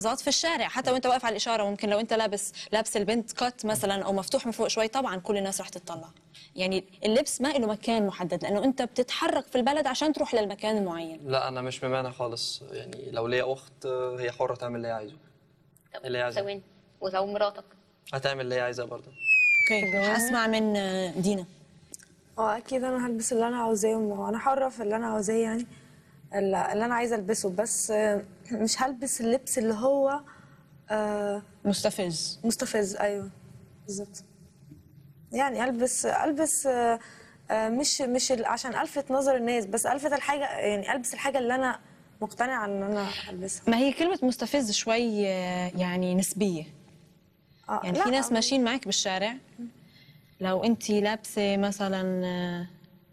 في الشارع حتى وانت واقف على الاشاره ممكن لو انت لابس لابس البنت كات مثلا او مفتوح من فوق شوي طبعا كل الناس رح تطلع يعني اللبس ما له مكان محدد لانه انت بتتحرك في البلد عشان تروح للمكان المعين لا انا مش ممانع خالص يعني لو ليا اخت آه، هي حره تعمل اللي هي عايزه طب اللي عايزة. ثواني ولو مراتك هتعمل اللي هي عايزاه برضه اوكي اسمع من آه، دينا اه اكيد انا هلبس اللي انا عاوزاه وانا حره في اللي انا عاوزاه يعني اللي اللي انا عايزه البسه بس آه، مش هلبس اللبس اللي هو آه، مستفز مستفز ايوه بالظبط يعني البس البس آه، آه، مش مش ال- عشان الفت نظر الناس بس الفت الحاجه يعني البس الحاجه اللي انا مقتنعه ان انا البسها ما هي كلمه مستفز شوي آه، يعني نسبيه آه، يعني لا، في ناس ماشيين معك بالشارع لو انت لابسه مثلا آه،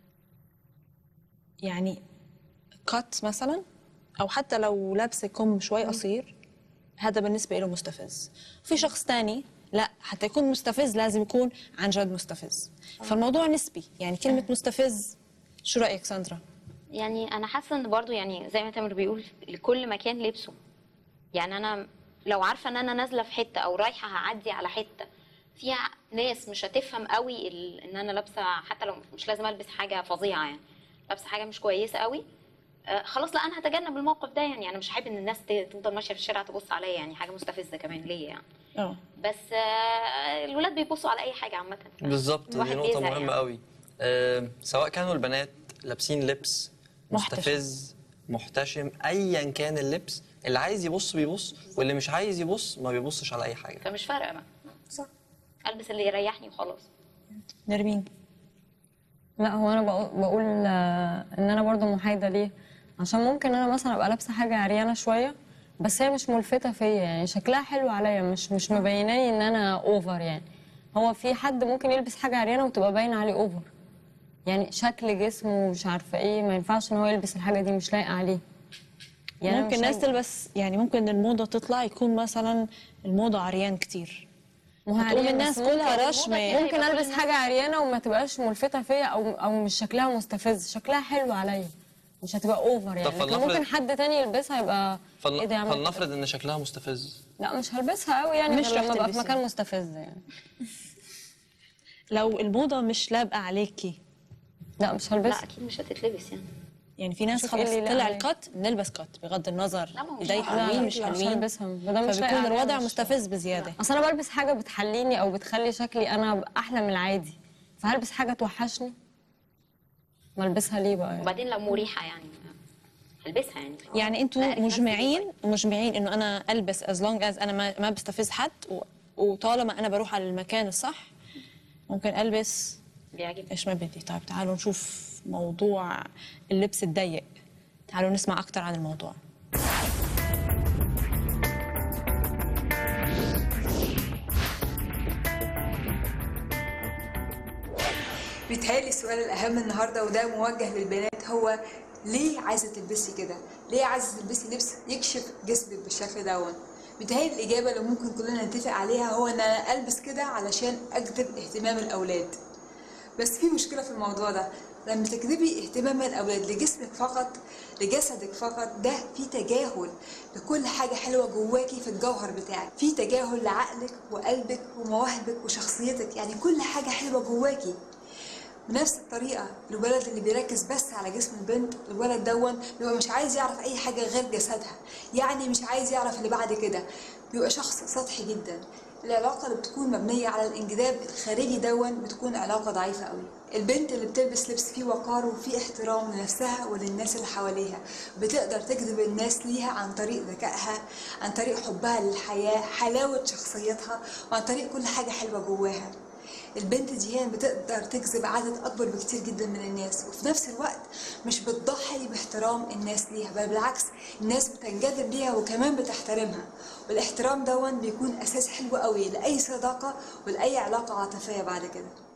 يعني كات مثلا او حتى لو لابسه كم شوي قصير هذا بالنسبه له مستفز في شخص تاني لا حتى يكون مستفز لازم يكون عن جد مستفز فالموضوع نسبي يعني كلمه مستفز شو رايك ساندرا يعني انا حاسه ان برضو يعني زي ما تامر بيقول لكل مكان لبسه يعني انا لو عارفه ان انا نازله في حته او رايحه هعدي على حته فيها ناس مش هتفهم قوي ال- ان انا لابسه حتى لو مش لازم البس حاجه فظيعه يعني لابسه حاجه مش كويسه قوي آه، خلاص لا انا هتجنب الموقف ده يعني انا مش حابب ان الناس ت- تفضل ماشيه في الشارع تبص عليا يعني حاجه مستفزه كمان ليا يعني اه بس آه، الولاد بيبصوا على اي حاجه عامه بالظبط دي الواحد نقطه بيزهق مهمه يعني. قوي آه، سواء كانوا البنات لابسين لبس محتشم. مستفز محتشم ايا كان اللبس اللي عايز يبص بيبص واللي مش عايز يبص ما بيبصش على اي حاجه فمش فارقه بقى صح البس اللي يريحني وخلاص نرمين لا هو انا بقول, بقول آه، ان انا برضو محايده ليه عشان ممكن انا مثلا ابقى لابسه حاجه عريانه شويه بس هي مش ملفته فيا يعني شكلها حلو عليا مش مش مبيناني ان انا اوفر يعني هو في حد ممكن يلبس حاجه عريانه وتبقى باينه عليه اوفر يعني شكل جسمه ومش عارفه ايه ما ينفعش ان هو يلبس الحاجه دي مش لايقه عليه أنا ممكن مش ناس عايزة- تلبس يعني ممكن الموضه تطلع يكون مثلا الموضه عريان كتير ما هو هتقوم عريان، الناس بس كلها ممكن- رشمة. ممكن يبقى كل البس الناس- حاجه عريانه وما تبقاش ملفته فيا او او مش شكلها مستفز شكلها حلو عليا مش هتبقى اوفر يعني لكن فلنفرض- ممكن حد تاني يلبسها يبقى فل... ايه ده يا عم فلنفرض ان شكلها مستفز لا مش هلبسها قوي يعني مش غير رح لما ابقى في تلبسيها. مكان مستفز يعني لو الموضه مش لابقه عليكي لا مش لا هلبسها اكيد مش هتتلبس يعني يعني في ناس شوف خلص إيه اللي طلع لاقي. الكت نلبس كت بغض النظر لا، ما هو مش ايدي شرط. حلوين لا، مش لا، مش حلوين هلبسها. ما دام مش فبيكون لايقة عليا الوضع مش- مستفز بزياده اصل انا بلبس حاجه بتحليني او بتخلي شكلي انا احلى من العادي فهلبس حاجه توحشني ما البسها ليه بقى يعني وبعدين لو مريحه يعني هلبسها يعني يعني انتوا أعرف نفسي مجمعين مجمعين انه انا البس از لونج از انا ما, ما بستفز حد و- وطالما انا بروح على المكان الصح ممكن البس بيعجبني ايش ما بدي طيب تعالوا نشوف موضوع اللبس الضيق تعالوا نسمع اكثر عن الموضوع بيتهيألي السؤال الأهم النهاردة وده موجه للبنات هو ليه عايزة تلبسي كده؟ ليه عايزة تلبسي لبس يكشف جسمك بالشكل دون؟ بيتهيألي الإجابة اللي ممكن كلنا نتفق عليها هو إن أنا ألبس كده علشان أجذب اهتمام الأولاد بس في مشكلة في الموضوع ده لما تجذبي اهتمام الأولاد لجسمك فقط لجسدك فقط ده في تجاهل لكل حاجة حلوة جواكي في الجوهر بتاعك في تجاهل لعقلك وقلبك ومواهبك وشخصيتك يعني كل حاجة حلوة جواكي بنفس الطريقة الولد اللي بيركز بس على جسم البنت الولد دون بيبقى مش عايز يعرف أي حاجة غير جسدها يعني مش عايز يعرف اللي بعد كده بيبقى شخص سطحي جدا العلاقة اللي بتكون مبنية على الانجذاب الخارجي دون بتكون علاقة ضعيفة قوي البنت اللي بتلبس لبس فيه وقار وفيه احترام لنفسها وللناس اللي حواليها بتقدر تجذب الناس ليها عن طريق ذكائها عن طريق حبها للحياة حلاوة شخصيتها وعن طريق كل حاجة حلوة جواها البنت دي هي بتقدر تجذب عدد اكبر بكتير جدا من الناس وفي نفس الوقت مش بتضحي باحترام الناس ليها بل بالعكس الناس بتنجذب ليها وكمان بتحترمها والاحترام دون بيكون اساس حلو قوي لاي صداقه ولاي علاقه عاطفيه بعد كده